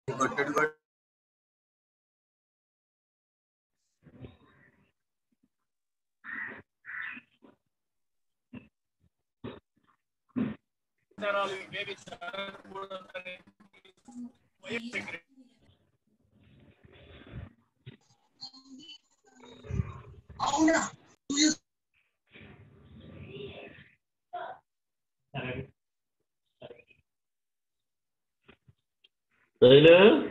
కొట్టడు కొట్టు తరాలు ఇవేవి జరగకూడదని వైఎస్ఆర్ అవునా Shailu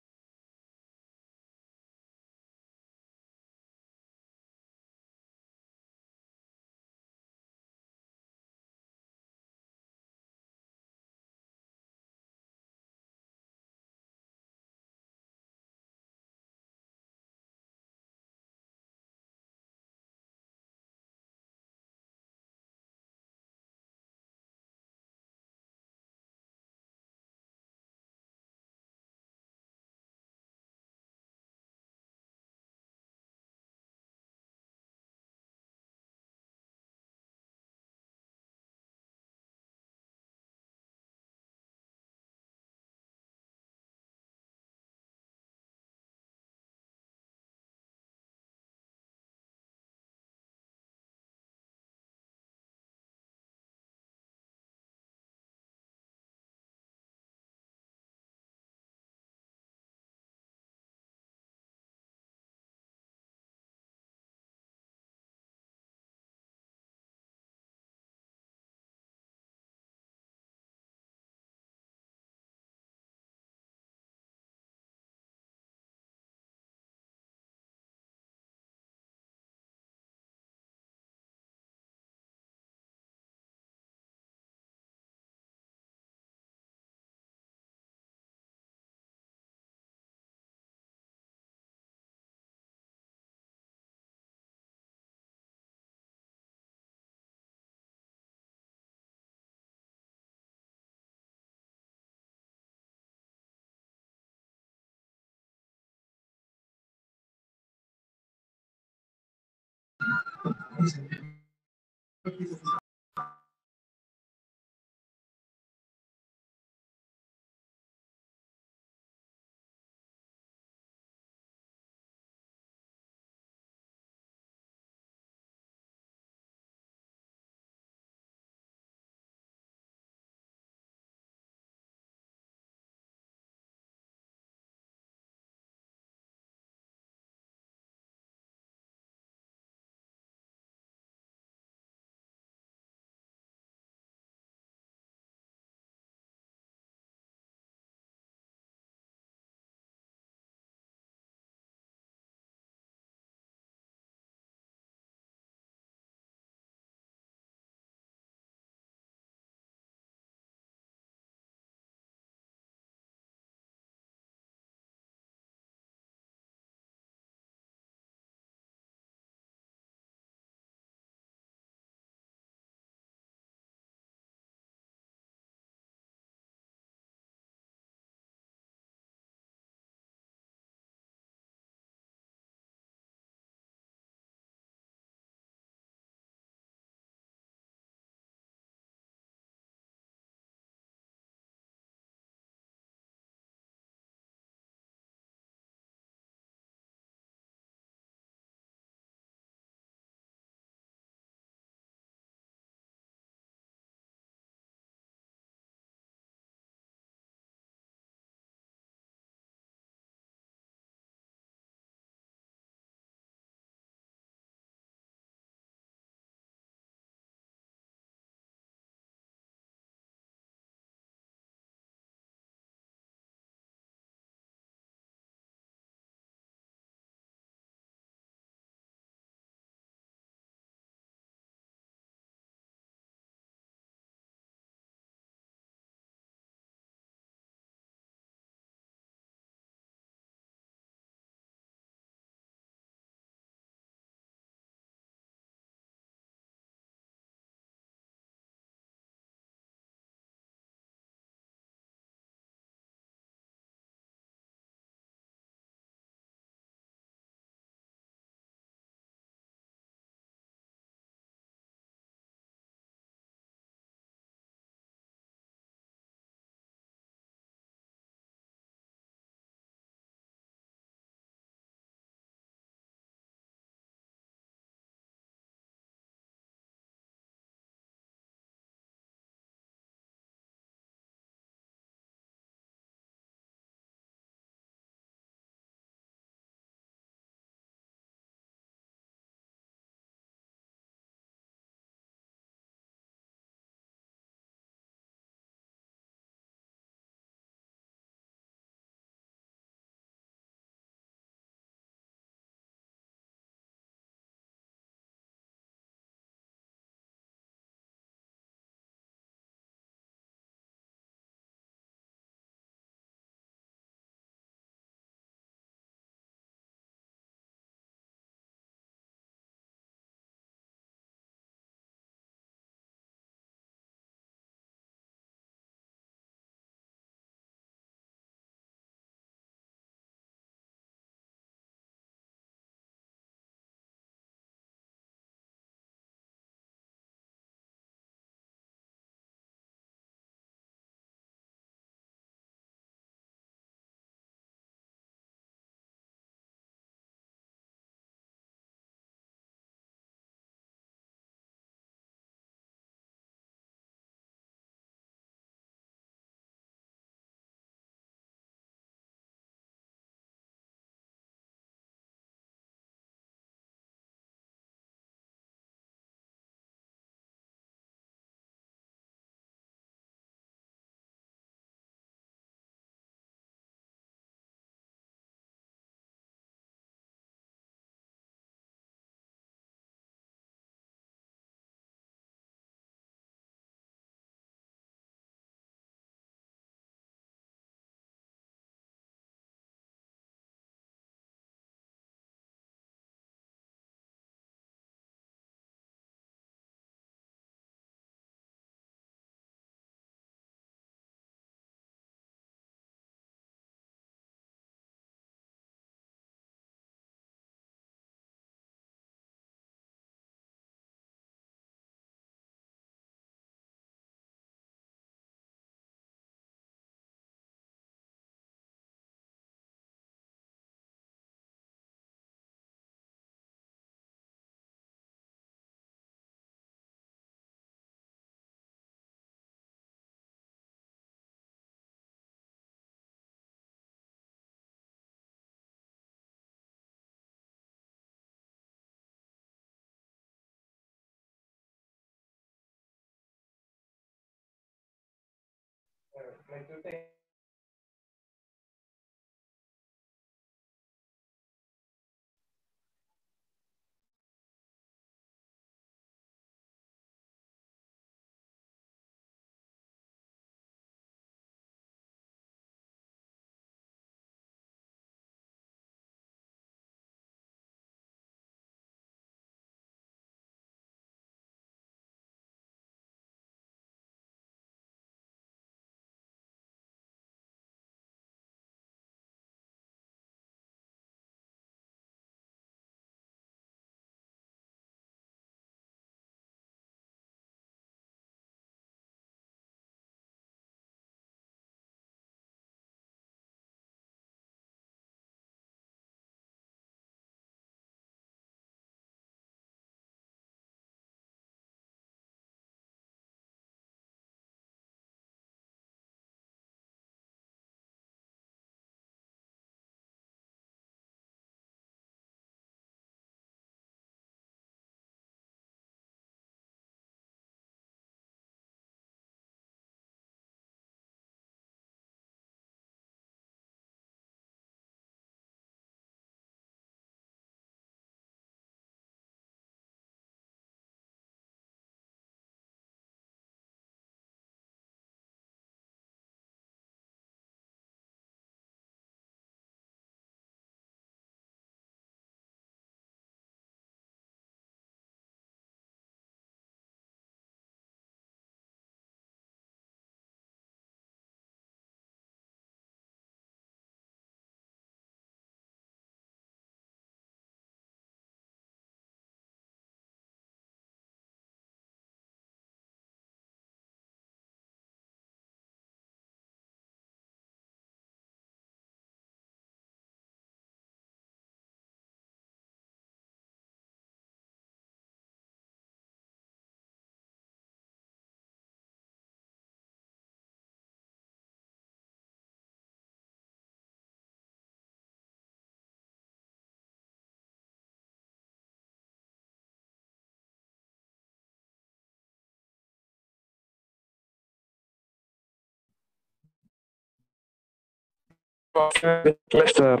Yes, sir.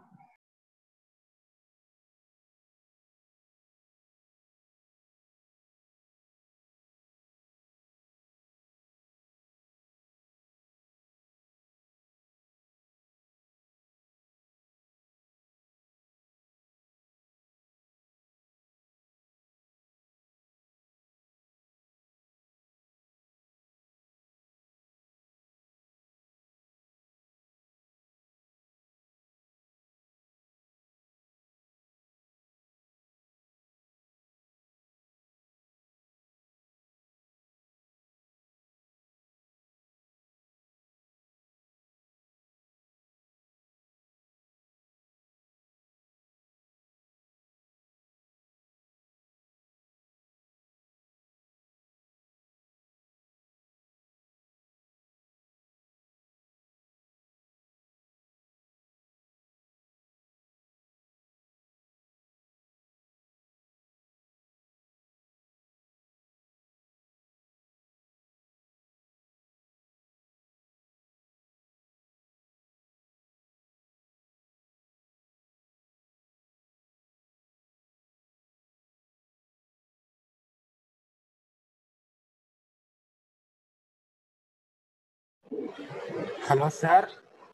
Hello sir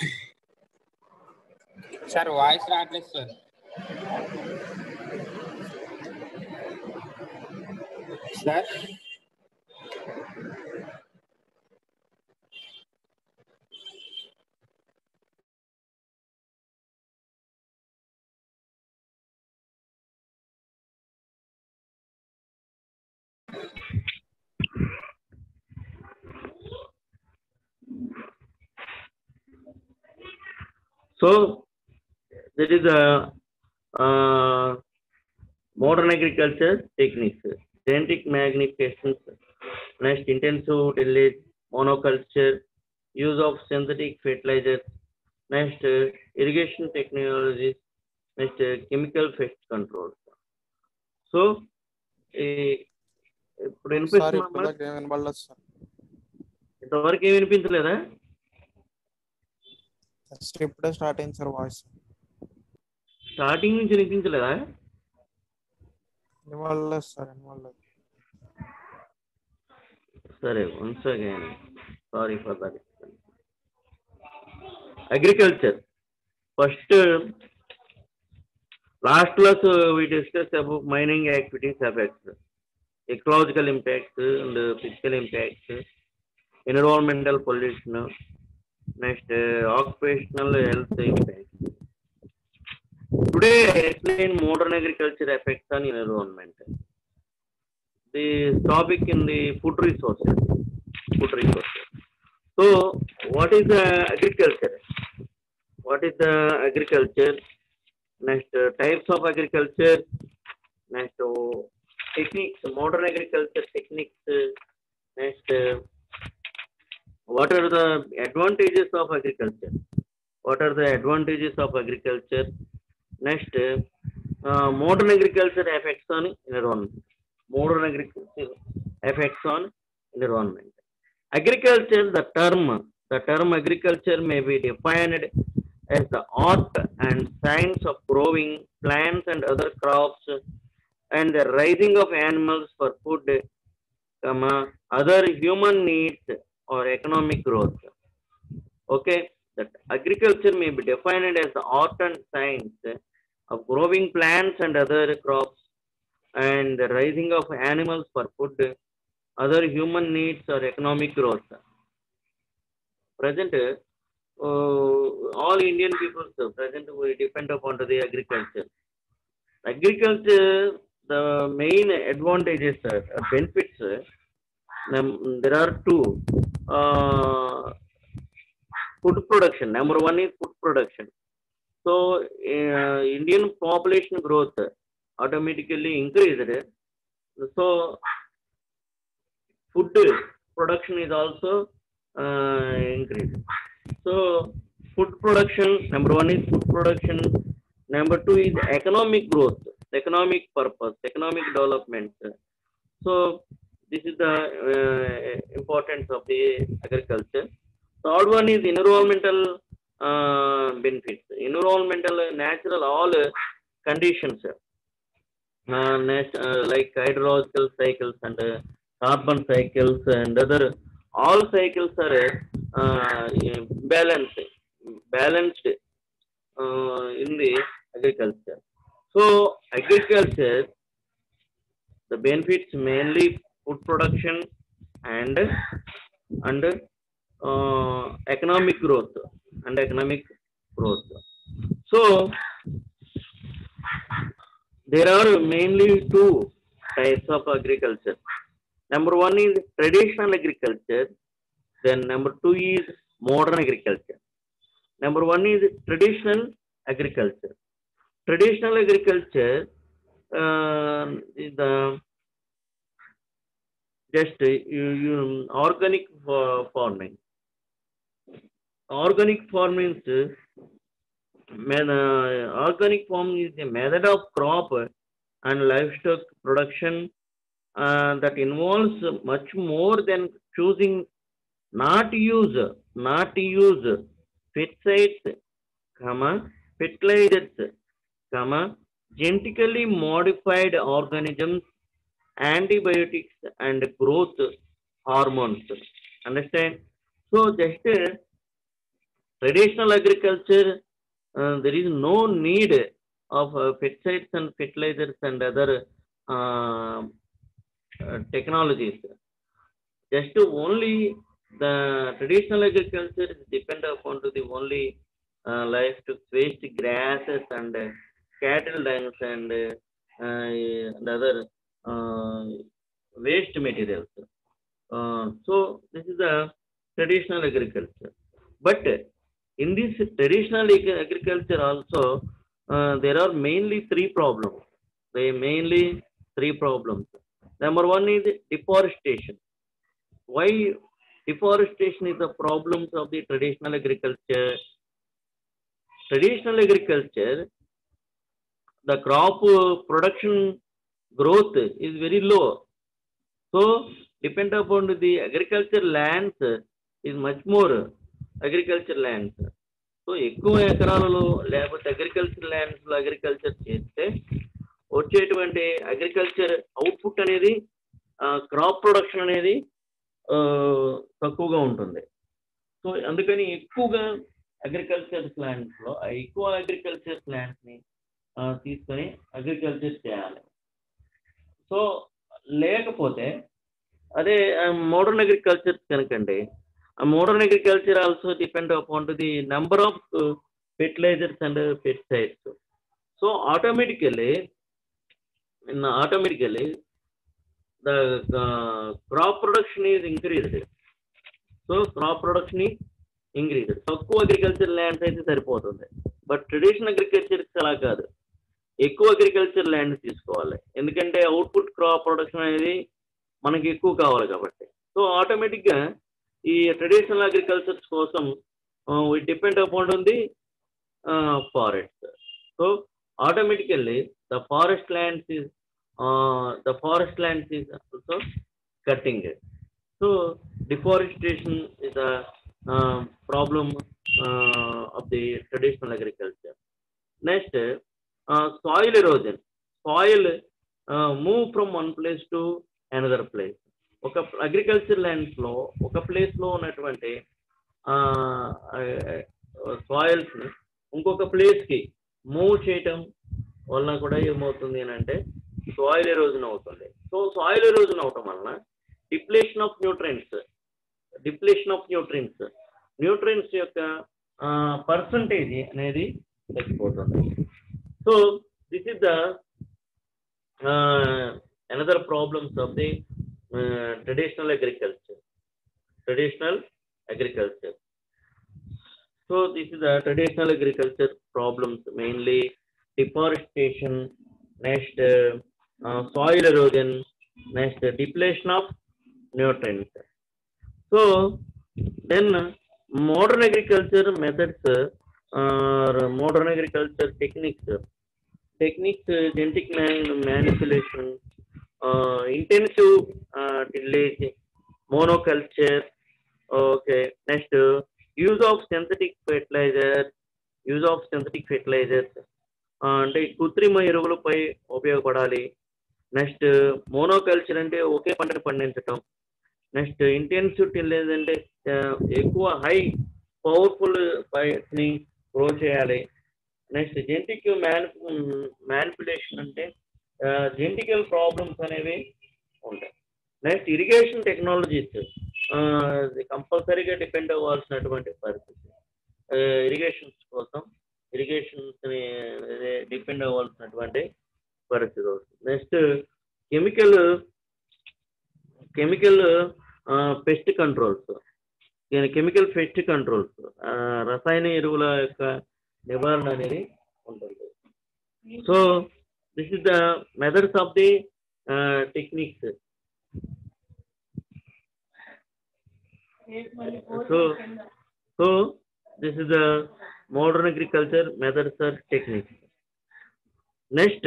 sir voice రావట్లేదు sir sir So that is a uh, modern agriculture techniques, genetic magnifications, next intensive tillage, monoculture, use of synthetic fertilizers, next uh, irrigation technologies, next uh, chemical pest control. So ఈ- ఇప్పుడు sir వినిపిస్తుందా ఇప్పుడు దాకా ఏం వినబడలేదు sir ఇంతవరకు ఏం వినిపించలేదా just ఇప్పుడే స్టార్ట్ అయింది సార్ వాయిస్ స్టార్టింగ్ నుంచి వినిపించలేదా ఇన్వాల్వ్ సార్ ఇన్వాల్వ్ సరే once again sorry for that agriculture first last class we discuss about mining activities effects ecological impacts and physical impacts environmental pollution next occupational health impacts today explain modern agriculture effects on environment the topic in the food resources. Food resources. So, what is the agriculture? What is the agriculture? Next, uh, types of agriculture. Next, uh, techniques, modern agriculture techniques. uh, Next, uh, what are the advantages of agriculture? What are the advantages of agriculture? Next, uh, modern agriculture effects on environment modern agriculture effects on environment. Agriculture, the term, the term agriculture may be defined as the art and science of growing plants and other crops and the raising of animals for food, comma, other human needs or economic growth. Okay, that agriculture may be defined as the art and science of growing plants and other crops and the raising of animals for food, other human needs or economic growth. Present, uh, all Indian people, uh, present, we depend upon to the agriculture. Agriculture, the main advantages, uh, benefits, uh, num- there are two. Uh, food production, number one is food production. So, uh, Indian population growth automatically increased. So, food production is also uh, increased. So, food production, number one is food production. Number two is economic growth, economic purpose, economic development. So, this is the uh, importance of the agriculture. Third one is environmental uh, benefits. Environmental, natural, all uh, conditions uh, nat- uh, like hydrological cycles and uh, carbon cycles and other all cycles are uh, balanced balanced uh, in the agriculture so agriculture the benefits mainly food production and and uh, economic growth and economic growth so there are mainly two types of agriculture. Number one is traditional agriculture, then number two is modern agriculture. Number one is traditional agriculture. Traditional agriculture uh, is the just uh, you, you organic uh, farming. Organic farming is man, uh, organic farming is a method of crop and livestock production uh, that involves much more than choosing not use not use pesticides comma fertilizers comma genetically modified organisms antibiotics and growth hormones understand so just uh, traditional agriculture uh, there is no need of uh, pesticides and fertilizers and other uh, uh, technologies. Just to only the traditional agriculture is depend upon to the only uh, livestock waste grasses and uh, cattle dungs and, uh, uh, and other uh, waste materials. Uh, so this is the traditional agriculture. But in this traditional ag- agriculture also, uh, there are mainly three problems. They mainly three problems. Number one is deforestation. Why deforestation is the problems of the traditional agriculture? Traditional agriculture, the crop uh, production growth is very low. So depend upon the agriculture lands is much more agriculture lands. So ఎక్కువ ఎకరాలలో లేకపోతే agriculture ల్యాండ్స్లో agriculture చేస్తే వచ్చేటువంటి agriculture output అనేది crop production అనేది ఆ, తక్కువగా ఉంటుంది సో అందుకని ఎక్కువగా అగ్రికల్చర్ ల్యాండ్స్లో ఎక్కువ అగ్రికల్చర్ ల్యాండ్స్ని తీసుకొని అగ్రికల్చర్ చేయాలి సో లేకపోతే అదే మోడర్న్ అగ్రికల్చర్ కనుకండి ఆ modern agriculture also depend upon to the number of fertilizers and pesticides so automatically automatically the crop production is increased so crop production is increased తక్కువ agriculture lands అయితే సరిపోతుంది but traditional agriculture అలా కాదు ఎక్కువ agriculture land తీసుకోవాలి ఎందుకంటే output crop production అనేది మనకి ఎక్కువ కావాలి కాబట్టి సో ఆటోమేటిక్గా ఈ ట్రెడిషనల్ అగ్రికల్చర్స్ కోసం డిపెండ్ అపాన్ ఉంది forest so automatically the forest lands is the forest lands is also cutting so deforestation is the problem of the traditional agriculture next soil erosion soil move from one place to another place ఒక agriculture ల్యాండ్స్లో ఒక ప్లేస్లో ఉన్నటువంటి సాయిల్స్ని ఇంకొక ప్లేస్కి move చేయటం వలన కూడా ఏమవుతుంది అని అంటే సాయిల్ ఎరోజన్ అవుతుంది సో సాయిల్ ఎరోజన్ అవటం వలన depletion of nutrients depletion of nutrients nutrients యొక్క పర్సంటేజ్ అనేది తగ్గిపోతుంది so this is the another problems of the traditional agriculture traditional agriculture so this is the traditional agriculture problems mainly deforestation, next uh, uh, soil erosion, next uh, depletion of nutrients. So then modern agriculture methods uh, or modern agriculture techniques, techniques uh, genetic man- manipulation, uh, intensive uh, tillage, monoculture, okay, next uh, use of synthetic fertilizer, use of synthetic fertilizers, ఆ, అంటే ఈ కృత్రిమ ఎరువులపై ఉపయోగపడాలి next monoculture అంటే ఒకే పంటను పండించటం next intensive tillage అంటే ఆ, ఎక్కువ హై పవర్ఫుల్ ని గ్రో చేయాలి నెక్స్ట్ జెనటిక్ మ్యాన్ మ్యానిపులేషన్ అంటే జెనటికల్ ప్రాబ్లమ్స్ అనేవి ఉంటాయి నెక్స్ట్ ఇరిగేషన్ టెక్నాలజీస్ కంపల్సరీగా డిపెండ్ అవ్వాల్సినటువంటి పరిస్థితి ఇరిగేషన్స్ కోసం ఇరిగేషన్స్ డిపెండ్ అవ్వాల్సినటువంటి పరిస్థితి వస్తుంది next chemical chemical pest controls chemical pest controls రసాయన ఎరువుల యొక్క నివారణ అనేది ఉంటుంది so this is the methods of the techniques so so this is the modern agriculture methods or techniques. Next,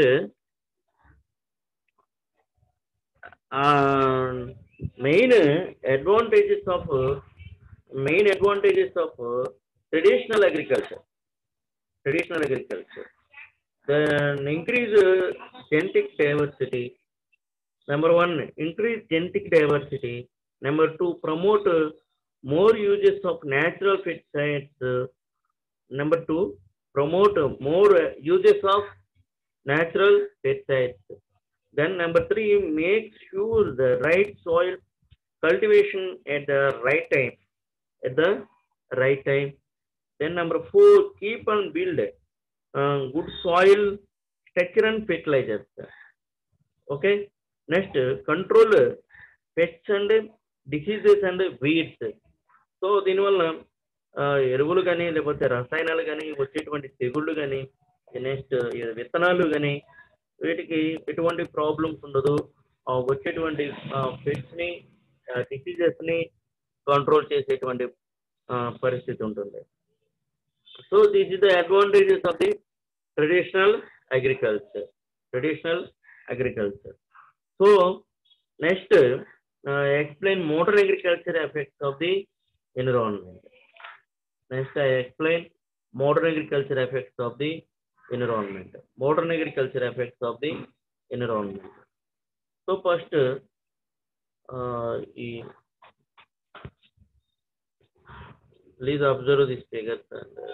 uh, main advantages of main advantages of traditional agriculture. Traditional agriculture. Then increase uh, genetic diversity. Number one, increase genetic diversity. Number two, promote uh, more uses of natural pesticides. Uh, number two, promote more uh, uses of natural pesticides. Then number three, make sure the right soil cultivation at the right time. At the right time. Then number four, keep and build uh, good soil structure and fertilizers. Okay. Next, uh, control pests and diseases and weeds. So దీనివల్ల ఆ, ఎరువులు కానీ లేకపోతే రసాయనాలు కానీ వచ్చేటువంటి తెగుళ్ళు కానీ నెక్స్ట్ విత్తనాలు కానీ వీటికి ఎటువంటి ప్రాబ్లమ్స్ ఉండదు ఆ, వచ్చేటువంటి పెట్స్ ని డిసీజెస్ ని కంట్రోల్ చేసేటువంటి ఆ, పరిస్థితి ఉంటుంది so this is the advantages of the traditional agriculture traditional agriculture so next explain modern agriculture effects of the environment Next, I explain modern agriculture effects of the environment. Modern agriculture effects of the environment. So first, uh, ఈ- please observe these figures and uh,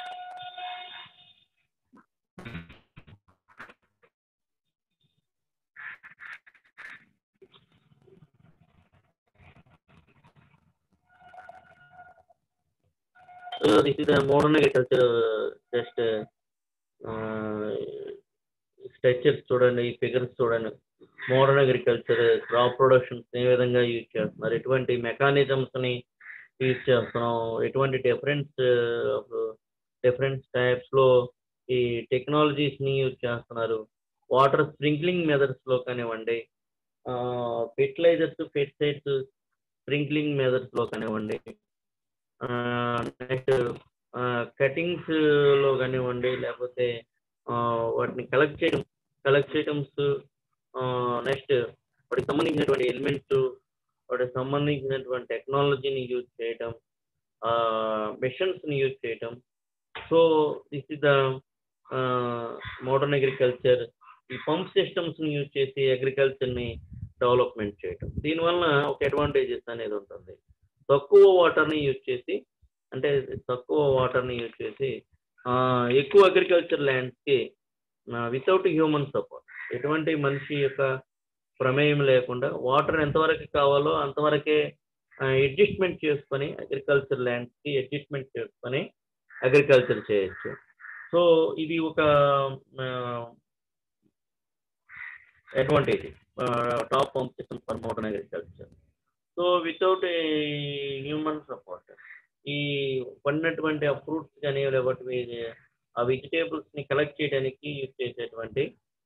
So this is a modern agriculture just structures చూడండి ఈ figures చూడండి modern agriculture crop productions ఏ విధంగా use చేస్తున్నారు ఎటువంటి mechanisms ని use చేస్తున్నాం ఎటువంటి డిఫరెంట్ డిఫరెంట్ టైప్స్ లో ఈ టెక్నాలజీస్ ని యూజ్ చేస్తున్నారు వాటర్ స్ప్రింక్లింగ్ మెథడ్స్ లో కానివ్వండి ఫెర్టిలైజర్స్ పెస్టిసైడ్స్ స్ప్రింక్లింగ్ మెథడ్స్ లో కానివ్వండి నెక్స్ట్ కటింగ్స్ లో కానివ్వండి లేకపోతే ఆ, వాటిని కలెక్ట్ చేయడం కలెక్ట్ చేయడమ్స్ నెక్స్ట్ వాటికి సంబంధించినటువంటి ఎలిమెంట్స్ వాటికి సంబంధించినటువంటి టెక్నాలజీని యూజ్ చేయడం మిషన్స్ని యూజ్ చేయడం so this is the modern agriculture ఈ పంప్ సిస్టమ్స్ని యూజ్ చేసి అగ్రికల్చర్ని డెవలప్మెంట్ చేయడం దీనివల్ల ఒక అడ్వాంటేజెస్ అనేది ఉంటుంది తక్కువ వాటర్ని యూజ్ చేసి అంటే తక్కువ వాటర్ని యూజ్ చేసి ఆ, ఎక్కువ అగ్రికల్చర్ ల్యాండ్స్కి వితౌట్ హ్యూమన్ సపోర్ట్ ఎటువంటి మనిషి యొక్క ప్రమేయం లేకుండా వాటర్ ఎంతవరకు కావాలో అంతవరకే అడ్జస్ట్మెంట్ చేసుకొని అగ్రికల్చర్ ల్యాండ్స్కి అడ్జస్ట్మెంట్ చేసుకొని అగ్రికల్చర్ చేయొచ్చు సో ఇది ఒక advantage top pump system for modern agriculture so without human support ఈ పండినటువంటి ఆ ఫ్రూట్స్ కానీ లేకపోతే ఆ వెజిటేబుల్స్ ని కలెక్ట్ చేయడానికి యూజ్ చేసేటువంటి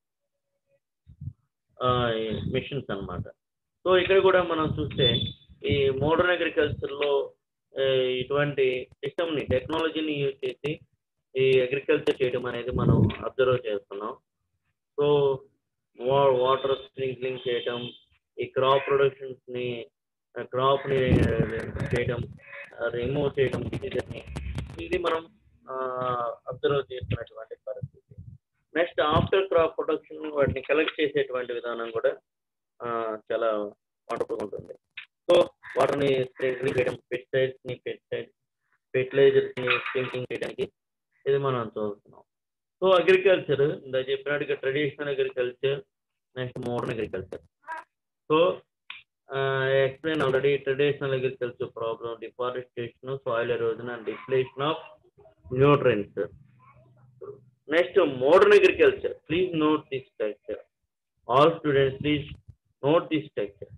మిషన్స్ అన్నమాట సో ఇక్కడ కూడా మనం చూస్తే ఈ మోడర్న్ అగ్రికల్చర్ లో ఆ, ఇటువంటి సిస్టమ్ ని టెక్నాలజీని యూజ్ చేసి ఈ అగ్రికల్చర్ చేయడం అనేది మనం అబ్జర్వ్ చేస్తున్నాం సో వాటర్ స్ప్రింక్లింగ్ చేయడం ఈ క్రాప్ ప్రొడక్షన్స్ ని క్రాప్ ని చేయడం రిమూవ్ చేయడం డిసీజెస్ని ఇది మనం అబ్జర్వ్ చేస్తున్నటువంటి పరిస్థితి నెక్స్ట్ ఆఫ్టర్ క్రాప్ ప్రొడక్షన్ వాటిని కలెక్ట్ చేసేటువంటి విధానం కూడా ఆ, చాలా వండర్ఫుల్ ఉంటుంది సో వాటిని స్ప్రింక్లింగ్ చేయడం పెస్టిసైడ్స్ ని పెస్టిసైడ్స్ ఫెర్టిలైజర్స్ ని స్ప్రింక్లింగ్ చేయడానికి ఇది మనం చూస్తున్నాం సో అగ్రికల్చర్ ఇందా చెప్పినట్టుగా traditional agriculture next modern agriculture so explain already traditional agriculture problem deforestation soil erosion and depletion of nutrients next modern agriculture please note this structure all students please note this structure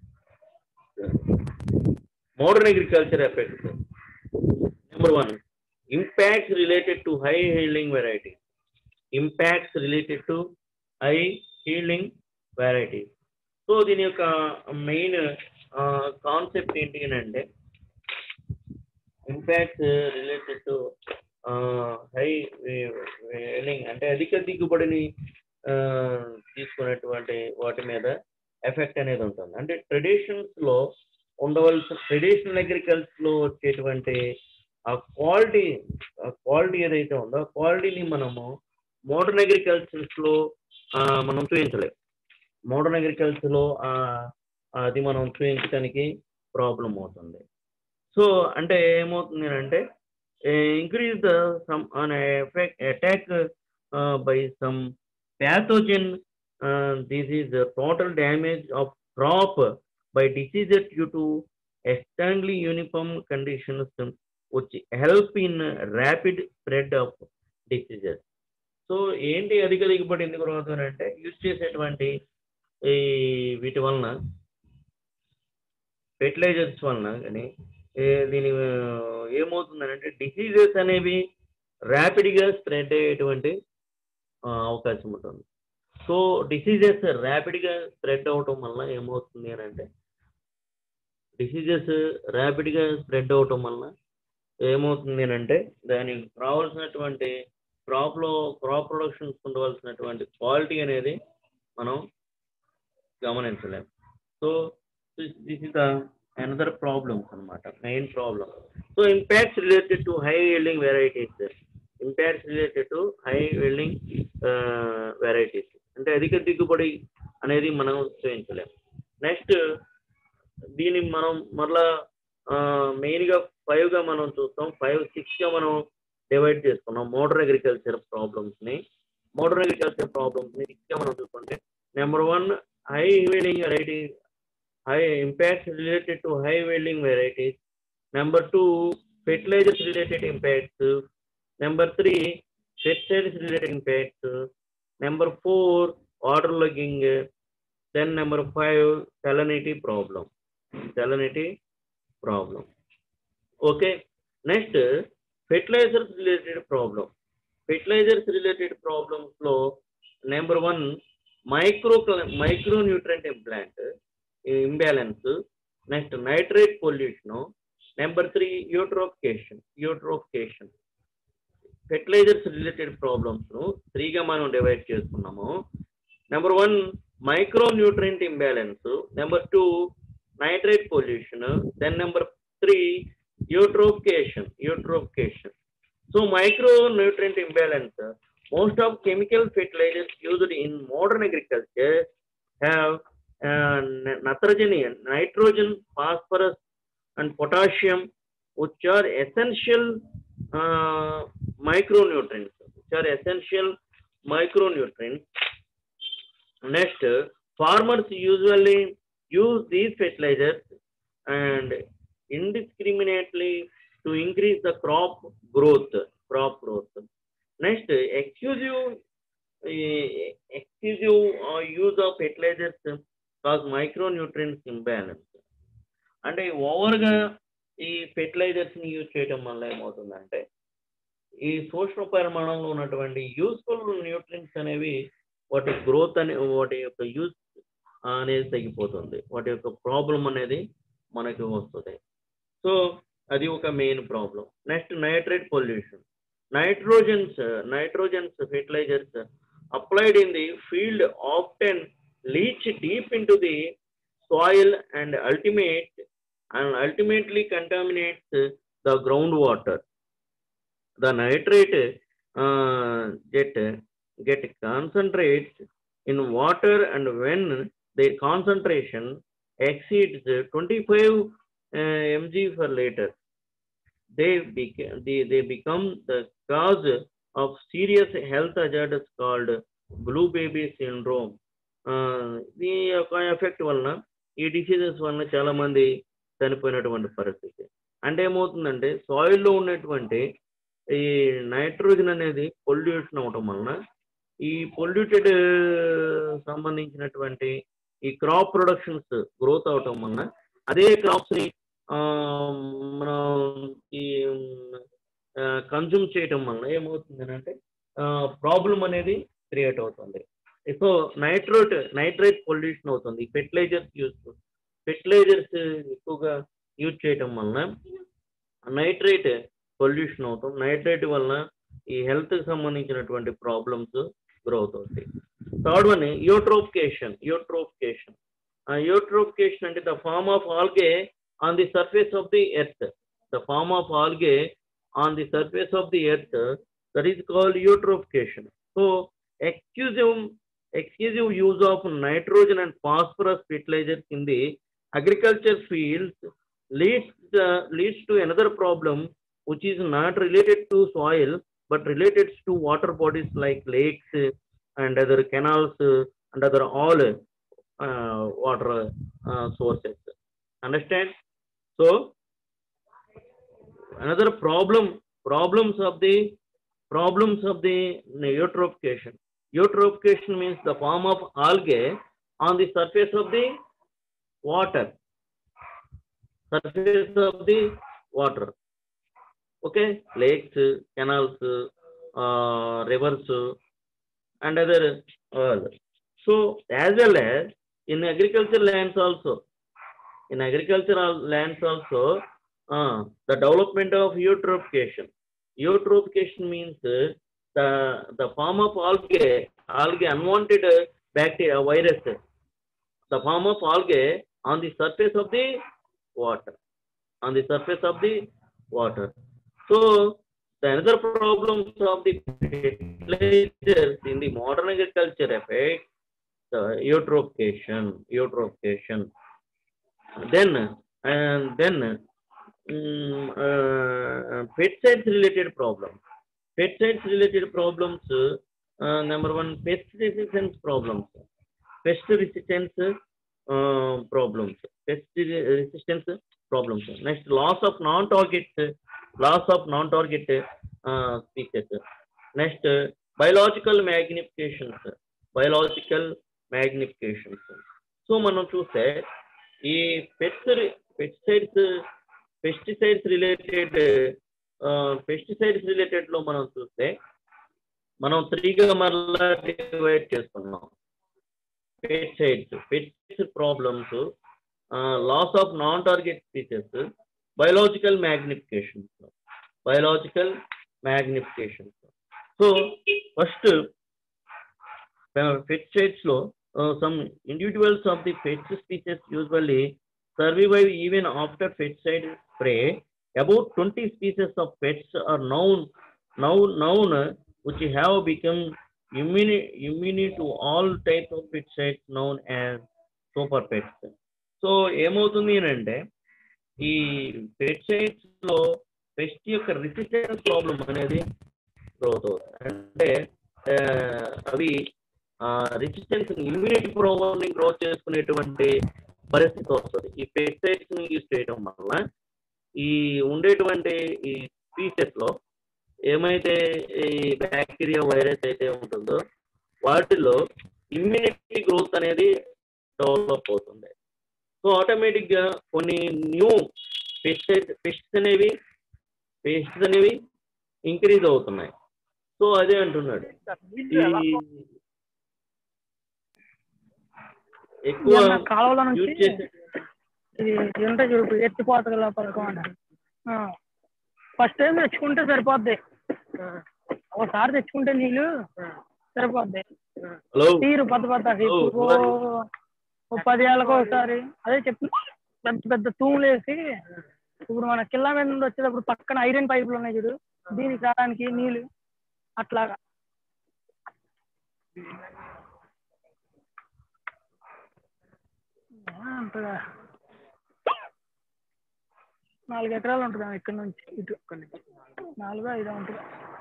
modern agriculture effects number one impacts related to high yielding varieties. Impacts related to high yielding varieties. So దీని యొక్క main concept ఏంటి అని అంటే impacts related to high yielding అంటే అధిక దిగుబడిని ఆ, తీసుకునేటువంటి వాటి మీద ఎఫెక్ట్ అనేది ఉంటుంది అంటే ట్రెడిషన్స్ లో ఉండవలసిన ట్రెడిషనల్ అగ్రికల్చర్ లో వచ్చేటువంటి ఆ క్వాలిటీ ఆ క్వాలిటీ ఏదైతే ఉందో ఆ క్వాలిటీని మనము మోడర్న్ అగ్రికల్చర్స్ లో ఆ, మనం చూపించలేం మోడర్న్ అగ్రికల్చర్ లో ఆ, అది మనం చూపించడానికి ప్రాబ్లం అవుతుంది సో అంటే ఏమవుతుంది అంటే increase the some an effect attack by some pathogen this is total damage of crop by diseases due to extremely uniform conditions which help in rapid spread of diseases. So ఏంటి అధిక దిగుబడి ఎందుకు రాదు అంటే use చేసేటువంటి ఈ వీటి వలన ఫెర్టిలైజర్స్ వలన కానీ ఏ- దీని ఆ, ఏమవుతుందనంటే డిసీజెస్ అనేవి ర్యాపిడ్గా స్ప్రెడ్ అయ్యేటువంటి ఆ, అవకాశం ఉంటుంది సో డిసీజెస్ ర్యాపిడ్గా స్ప్రెడ్ అవటం వల్ల ఏమవుతుంది అని అంటే డిసీజెస్ ర్యాపిడ్గా స్ప్రెడ్ అవటం వల్ల ఏమవుతుంది అని అంటే దానికి రావాల్సినటువంటి క్రాప్ లో క్రాప్ ప్రొడక్షన్స్ ఉండవలసినటువంటి క్వాలిటీ అనేది మనం గమనించలేం so this is the another problems అన్నమాట main problem so impacts related to high yielding varieties impairs related to high yielding varieties అంటే అధిక దిగుబడి అనేది మనం చూపించలేము నెక్స్ట్ దీన్ని మనం మరలా మెయిన్గా ఫైవ్గా మనం చూస్తాం ఫైవ్ సిక్స్గా మనం డివైడ్ చేసుకున్నాం మోడర్ అగ్రికల్చర్ ప్రాబ్లమ్స్ని మోడర్ అగ్రికల్చర్ ప్రాబ్లమ్స్ని సిక్స్గా మనం చూసుకుంటే number one high yielding variety high impacts related to high yielding varieties number two fertilizers related impacts number three pesticides related impacts number four water logging then number five salinity problem salinity problem okay next fertilizers related problem fertilizers related ప్రాబ్లమ్స్లో number one micro micro nutrient implant imbalance next nitrate pollution number three eutrophication eutrophication fertilizers related ప్రాబ్లమ్స్ను త్రీగా మనం divide చేసుకున్నాము number one micro nutrient imbalance number two nitrate pollution then number three eutrophication eutrophication so micro nutrient imbalance most of chemical fertilizers used in modern agriculture have uh, n- nitrogen, nitrogen, phosphorus, and potassium, which are essential uh, micronutrients, which are essential micronutrients. Next, farmers usually use these fertilizers and indiscriminately to increase the crop growth, crop growth. Next, exclusive, uh, exclusive uh, use of fertilizers cause micronutrients imbalance. అంటే ఓవర్గా ఈ ఫెర్టిలైజర్స్ని use చేయడం వల్ల ఏమవుతుందంటే ఈ సూక్ష్మ పరిమాణంలో ఉన్నటువంటి యూస్ఫుల్ న్యూట్రియంట్స్ అనేవి వాటి గ్రోత్ అనే వాటి యొక్క యూజ్ అనేది తగ్గిపోతుంది వాటి యొక్క ప్రాబ్లం అనేది మనకి వస్తుంది సో అది ఒక main problem next nitrate pollution nitrogens uh, nitrogens fertilizers uh, applied in the field often leach deep into the soil and ultimate and ultimately contaminates uh, the groundwater the nitrate uh, get get concentrates in water and when their concentration exceeds 25 uh, mg per liter they, beca- they, they become the cause of serious health hazards called blue baby syndrome. Uh, ఈ యొక్క effect వలన ఈ diseases వలన చాలా మంది చనిపోయినటువంటి పరిస్థితి అంటే ఏమవుతుందంటే సాయిల్లో ఉన్నటువంటి ఈ నైట్రోజన్ అనేది పొల్యూషన్ అవటం వలన ఈ పొల్యూటెడ్ సంబంధించినటువంటి ఈ క్రాప్ ప్రొడక్షన్స్ గ్రోత్ అవటం వలన అదే క్రాప్స్ ని ఆ, మనం ఈ కన్జ్యూమ్ చేయటం వలన ఏమవుతుంది అంటే ప్రాబ్లం అనేది క్రియేట్ అవుతుంది సో నైట్రోట్ నైట్రేట్ పొల్యూషన్ అవుతుంది ఫెర్టిలైజర్స్ యూజ్ ఫెర్టిలైజర్స్ ఎక్కువగా యూజ్ చేయటం వలన నైట్రేట్ పొల్యూషన్ అవుతాం నైట్రేట్ వలన ఈ హెల్త్ కి సంబంధించినటువంటి ప్రాబ్లమ్స్ గ్రో అవుతాయి third one eutrophication eutrophication eutrophication అంటే the form of algae on the surface of the earth the form of algae on the surface of the earth that is called eutrophication so exclusive exclusive use of nitrogen and phosphorus fertilizers in the agriculture fields leads uh, leads to another problem which is not related to soil but related to water bodies like lakes uh, and other canals uh, and other all uh, water uh, sources understand so another problem problems of the problems of the eutrophication eutrophication means the form of algae on the surface of the water surface of the water okay lakes canals uh, rivers and other all so as well as in agricultural lands also in agricultural lands also uh, the development of eutrophication eutrophication means uh, the the form of algae algae unwanted uh, bacteria virus the form of algae on the surface of the water on the surface of the water so the another problems of the fertilizers in the modern agriculture affect the eutrophication, eutrophication. Then, and then, um, uh, pesticides related problems. Pesticides related problems, uh, number one, pest resistance problems. Pest resistance uh, problems. Pest resistance problems. Next, loss of non-target, loss of non-target uh, species. Next, uh, biological magnifications. Biological magnifications. So మనం చూస్తే ఈ pest pesticides pesticides related pesticides related లో మనం చూస్తే మనం త్రీగా మరలా divide చేసుకున్నాం pesticides pesticides problems loss of non target species biological magnifications biological magnifications so first pesticides లో uh, some individuals of the pest species usually survive even after pesticide spray. About 20 species of pests are known now known uh, which have become immune immune to all types of pesticides known as super pests. So ఏమవుతుంది అని అంటే ఈ pesticides లో pest యొక్క resistance problem అనేది growth అవుతుంది అంటే ఆ, అవి రెసిస్టెన్స్ ఇమ్యూనిటీ ప్రోగ్రామ్ ని గ్రోత్ చేసుకునేటువంటి పరిస్థితి వస్తుంది ఈ పెస్టిసైడ్స్ ని యూజ్ చేయడం వల్ల ఈ ఉండేటువంటి ఈ స్పీసెస్ లో ఏమైతే ఈ బ్యాక్టీరియా వైరస్ అయితే ఉంటుందో వాటిలో ఇమ్యూనిటీ గ్రోత్ అనేది డెవలప్ అవుతుంది సో ఆటోమేటిక్ గా కొన్ని న్యూ పెస్టిసైడ్ పెస్ట్స్ అనేవి పెస్ట్స్ అనేవి ఇంక్రీజ్ అవుతున్నాయి సో అదే అంటున్నాడు ఈ ఎక్కువ ఇవన్న కాలువల యూజ్ నుంచి చేసే ఇది ఇది ఉంటాయి చూడు ఎత్తిపోతగల పథకం అంట ఫస్ట్ టైం తెచ్చుకుంటే సరిపోద్ది ఒకసారి తెచ్చుకుంటే నీళ్ళు సరిపోద్ది హలో తీరు పెద్ద పెద్ద ఓ, ఓ ఓ పది ఏళ్ళకి ఒకసారి అదే చెప్తున్నా పెద్ద పెద్ద తూములు వేసి ఇప్పుడు మన కిల్లా మీద నుండి వచ్చేటప్పుడు పక్కన ఐరన్ పైపులు ఉన్నాయి చూడు దీనికి రావడానికి నీళ్ళు అట్లాగా ఆ, అంతగా నాలుగు ఎకరాలు ఉంటుంది ఇక్కడ నుంచి ఇటు నాలుగు ఐదో ఉంటుంది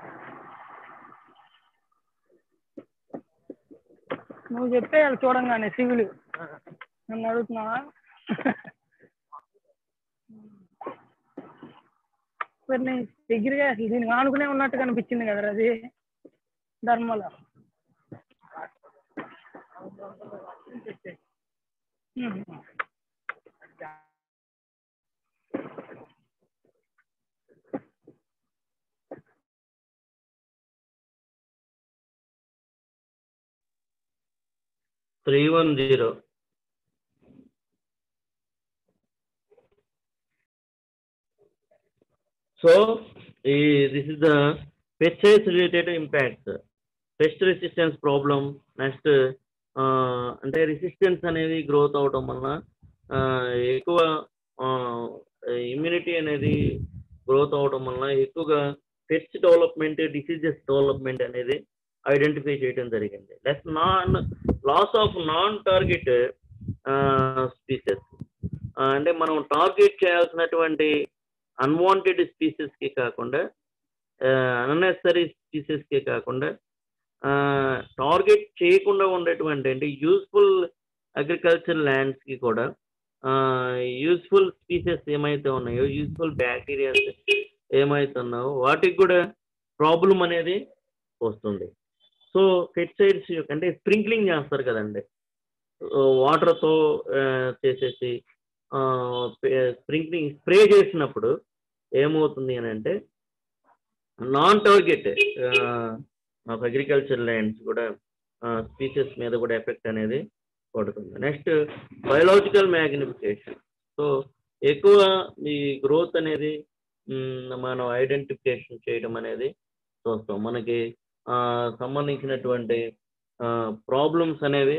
నువ్వు చెప్పేయాలి చూడంగానే సివిల్ నన్ను అడుగుతున్నావా మరి నీ దగ్గరగా అసలు దీనికి ఆనుకునే ఉన్నట్టు కనిపించింది కదా అది ధర్మలో ఉహు. త్రీ వన్ జీరో సో ఈ this is the pesticides related impacts pest resistance problem next అంటే రెసిస్టెన్స్ అనేది గ్రోత్ అవడం వలన ఆ, ఎక్కువ ఇమ్యూనిటీ అనేది గ్రోత్ అవడం వలన ఎక్కువగా పెస్ట్ డెవలప్మెంట్ డిసీజెస్ డెవలప్మెంట్ అనేది ఐడెంటిఫై చేయడం జరిగింది less non loss of non target species అంటే మనం టార్గెట్ చేయాల్సినటువంటి అన్వాంటెడ్ స్పీసెస్ కి కాకుండా అన్నెసరీ స్పీసెస్ కి కాకుండా టార్గెట్ చేయకుండా ఉండేటువంటి అంటే యూస్ఫుల్ అగ్రికల్చర్ ల్యాండ్స్ కి కూడా యూస్ఫుల్ స్పీసెస్ ఏమైతే ఉన్నాయో యూస్ఫుల్ బ్యాక్టీరియాస్ ఏమైతే ఉన్నాయో వాటికి కూడా ప్రాబ్లం అనేది వస్తుంది సో పెస్టిసైడ్స్ అంటే స్ప్రింక్లింగ్ చేస్తారు కదండి వాటర్తో చేసేసి స్ప్రింక్లింగ్ స్ప్రే చేసినప్పుడు ఏమవుతుంది అని అంటే non target of agriculture lands కూడా స్పీసెస్ మీద కూడా ఎఫెక్ట్ అనేది పడుతుంది నెక్స్ట్ బయోలాజికల్ మ్యాగ్నిఫికేషన్ సో ఎక్కువ ఈ గ్రోత్ అనేది మ్, మనం ఐడెంటిఫికేషన్ చేయడం అనేది చూస్తాం మనకి ఆ, సంబంధించినటువంటి ప్రాబ్లమ్స్ అనేవి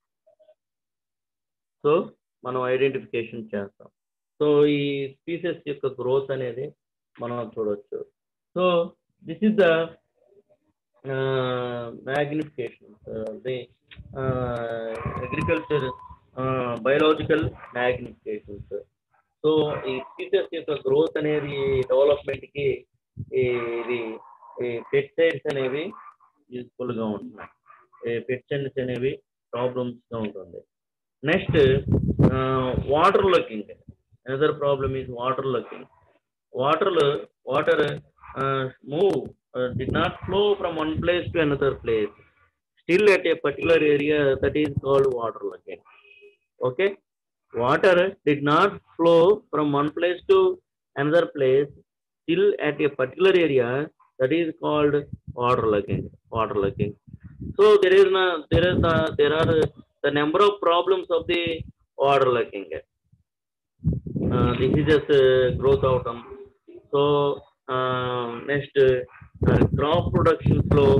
సో మనం ఐడెంటిఫికేషన్ చేస్తాం సో ఈ స్పీసెస్ యొక్క గ్రోత్ అనేది మనం చూడొచ్చు so this is the uh, magnification uh, the uh, agriculture uh, biological magnifications so ఈ స్పీసెస్ యొక్క గ్రోత్ అనేది డెవలప్మెంట్ కి ఈ ఇది పెస్టిసైడ్స్ అనేవి యూస్ఫుల్ గా ఉంటున్నాయి పెస్టిసైడ్స్ అనేవి ప్రాబ్లమ్స్ గా ఉంటుంది next water logging another problem is water logging water water move did not flow from one place to another place still at a particular area that is called water logging okay water did not flow from one place to another place still at a particular area that is called water logging water logging so there is no there is the, there are the number of problems of the water logging uh, this is just uh, growth outcome so uh, next crop productions లో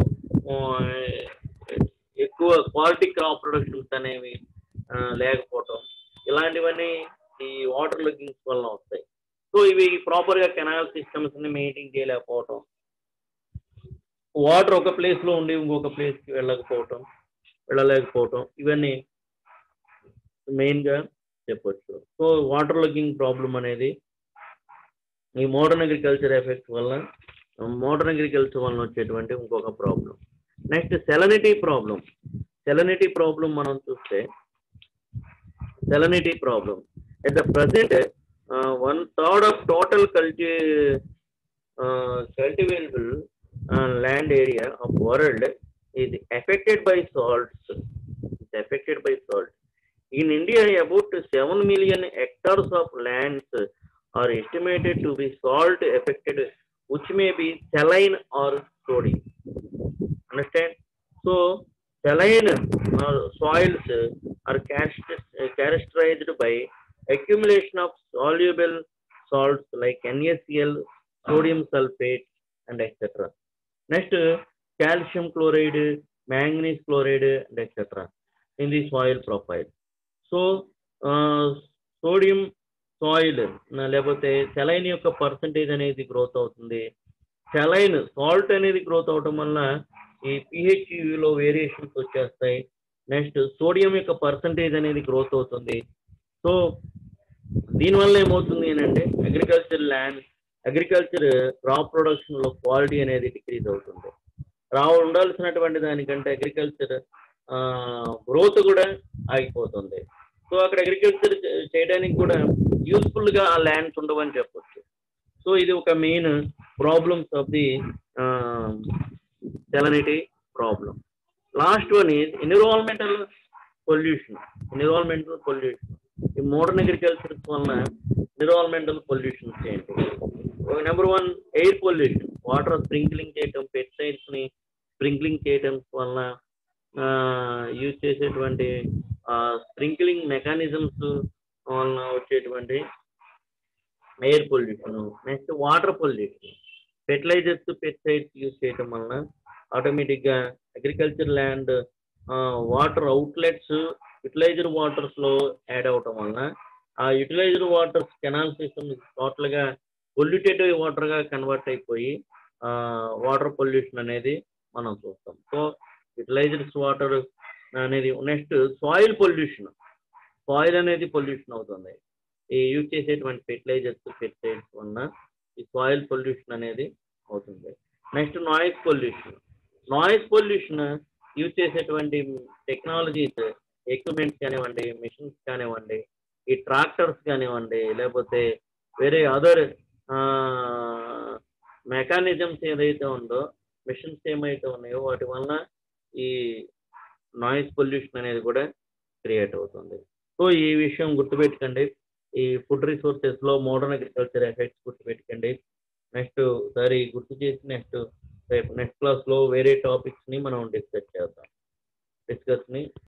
ఎక్కువ quality crop productions అనేవి లేకపోవటం ఇలాంటివన్నీ ఈ water లొకింగ్స్ వల్ల వస్తాయి so ఇవి proper గా కెనాల్ సిస్టమ్స్ ని మెయింటైన్ చేయలేకపోవటం వాటర్ ఒక ప్లేస్ లో ఉండి ఇంకొక ప్లేస్ కి వెళ్ళకపోవటం వెళ్ళలేకపోవటం ఇవన్నీ మెయిన్ గా చెప్పొచ్చు సో వాటర్ లొకింగ్ ప్రాబ్లం అనేది ఈ మోడర్న్ అగ్రికల్చర్ ఎఫెక్ట్ వల్ల మోడర్న్ అగ్రికల్చర్ వలన వచ్చేటువంటి ఇంకొక problem next salinity problem salinity problem మనం చూస్తే salinity problem at the present one third of total కల్టి cultivable land area of world is affected by salts. It's affected by salt. In India, about 7 million hectares of lands are estimated to be salt affected, which may be saline or sodium. Understand? So, saline uh, soils are character- characterized by accumulation of soluble salts like NaCl, sodium sulfate, and etc. Next, calcium chloride, manganese chloride, and etc. in the soil profile. So, uh, sodium soil లేకపోతే saline యొక్క percentage అనేది growth అవుతుంది saline salt అనేది growth అవటం వల్ల ఈ pH లో variations వచ్చేస్తాయి నెక్స్ట్ సోడియం యొక్క పర్సంటేజ్ అనేది గ్రోత్ అవుతుంది సో దీనివల్ల ఏమవుతుంది అని అంటే agriculture land agriculture crop production లో క్వాలిటీ అనేది డిక్రీజ్ అవుతుంది రా ఉండాల్సినటువంటి దానికంటే అగ్రికల్చర్ గ్రోత్ కూడా ఆగిపోతుంది సో అక్కడ అగ్రికల్చర్ చేయడానికి కూడా యూస్ఫుల్ గా ఆ ల్యాండ్స్ ఉండవని చెప్పొచ్చు సో ఇది ఒక main problems of the salinity problem last one is environmental pollution environmental pollution ఈ మోడర్న్ అగ్రికల్చర్ వలన ఎన్విరాన్మెంటల్ పొల్యూషన్స్ ఏంటి number one air pollution water sprinkling చేయటం పెస్టిసైడ్స్ ని స్ప్రింక్లింగ్ చేయటం వలన యూజ్ చేసేటువంటి స్ప్రింక్లింగ్ మెకానిజమ్స్ వలన వచ్చేటువంటి air pollution next water pollution fertilizers pesticides use చేయటం వలన ఆటోమేటిక్గా agriculture land water outlets utilizer waters లో యాడ్ అవటం వలన ఆ utilizer waters canal system total గా పొల్యూటెడ్ వాటర్ గా కన్వర్ట్ అయిపోయి వాటర్ పొల్యూషన్ అనేది మనం చూస్తాం సో యూటిలైజర్స్ వాటర్ అనేది నెక్స్ట్ సాయిల్ పొల్యూషన్ సాయిల్ అనేది పొల్యూషన్ అవుతుంది ఈ యూజ్ చేసేటువంటి ఫెర్టిలైజర్స్ పెస్టిసైడ్స్ వలన ఈ సాయిల్ పొల్యూషన్ అనేది అవుతుంది next noise pollution noise pollution use చేసేటువంటి టెక్నాలజీస్ ఎక్విప్మెంట్స్ కానివ్వండి మిషన్స్ కానివ్వండి ఈ ట్రాక్టర్స్ కానివ్వండి లేకపోతే వేరే అదర్ మెకానిజమ్స్ ఏదైతే ఉందో మిషన్స్ ఏమైతే ఉన్నాయో వాటి వలన ఈ నాయిస్ పొల్యూషన్ అనేది కూడా క్రియేట్ అవుతుంది సో ఈ విషయం గుర్తుపెట్టుకోండి ఈ ఫుడ్ రిసోర్సెస్ లో మోడర్న్ అగ్రికల్చర్ ఎఫెక్ట్స్ గుర్తుపెట్టుకోండి నెక్స్ట్ ఒకసారి గుర్తు చేసి నెక్స్ట్ రేపు నెక్స్ట్ క్లాస్ లో వేరే టాపిక్స్ ని మనం డిస్కస్ చేద్దాం డిస్కస్ ని